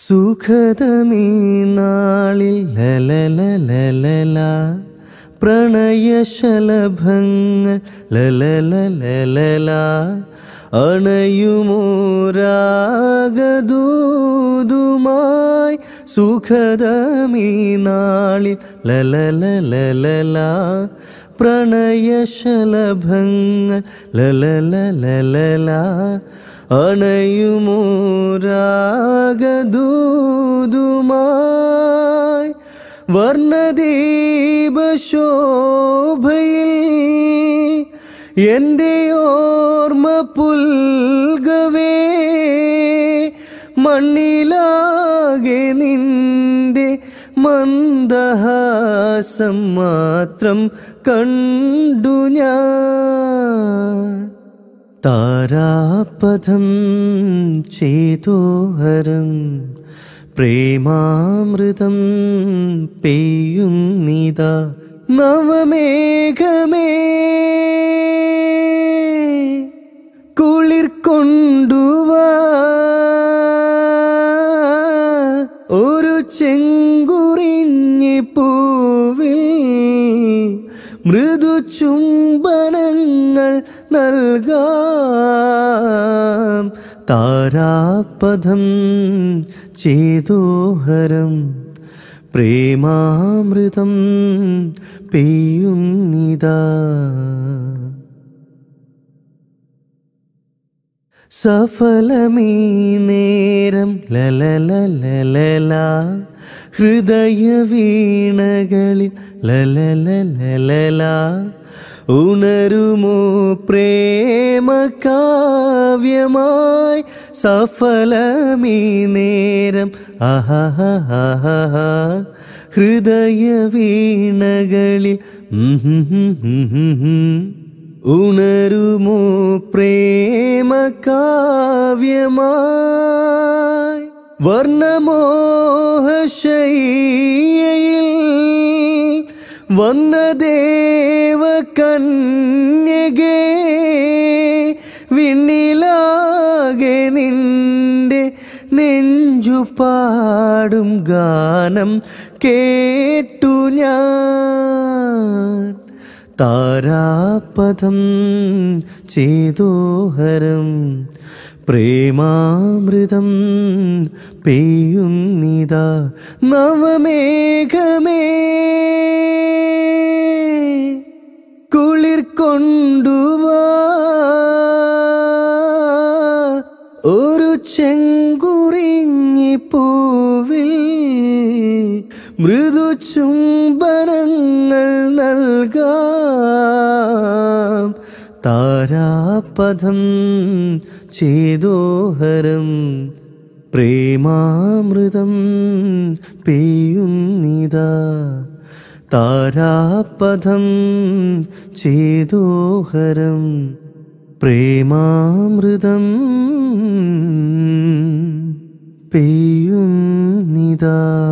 സുഖതമീ നാളിൽ ലലലലലല പ്രണയശലഭങ്ങൾ ലലലലലല അണയുമോരാഗദൂതുമായി സുഖതമീ നാളിൽ ലലലലലല പ്രണയശലഭങ്ങൾ ലലലലലല അണയുമോരാഗദൂതുമായി വർണ്ണദീപശോഭയിൽ എൻ്റെ ഓർമ്മ പുൽകവേ മണ്ണിലാകെ നിന്റെ മന്ദഹാസം മാത്രം കണ്ടു ഞാൻ താരാപഥം ചേതോഹരം പ്രേമാമൃതം പെയ്യുന്നിത നവമേഘമേ കുളിർ കൊണ്ടുവാ ഒരു ചെങ്കുറിഞ്ഞി പൂവിൽ മൃദു ചുംബനങ്ങൾ നൽകാം താരാപഥം ചേതോഹരം പ്രേമാമൃതം പെയ്യുന്നിതാ സഫലമീ നേരം ലലലലല ഹൃദയ വീണകളിൽ ലലലലല ഉണരുമോ പ്രേമ കാവ്യമായി സഫലമീ നേരം അഹഹഹഹ ഹൃദയ വീണകളിൽ ഉം ഹും ഹും ഹും ഹും ഹും. ഉണരുമോ പ്രേമ കാവ്യമായി വർണ്ണമോഹശയ്യയിൽ വന്ന ദേവ കന്യകേ വിണ്ണിലാകെ നിന്റെ നെഞ്ചു പാടും ഗാനം കേട്ടു ഞാൻ താരാപഥം ചേതോഹരം പ്രേമാമൃതം പെയ്യുന്നിതാ നവമേഘമേ കുളിർ കൊണ്ടുവാ ഒരു ചെങ്കുറിഞ്ഞി പൂവിൽ മൃദു ചുംബനങ്ങൾ നൽകാം താരാപഥം ചേതോഹരം പ്രേമാമൃതം പെയ്യുന്നിതാ താരാപഥം ചേതോഹരം പ്രേമാമൃതം പെയ്യുന്നിതാ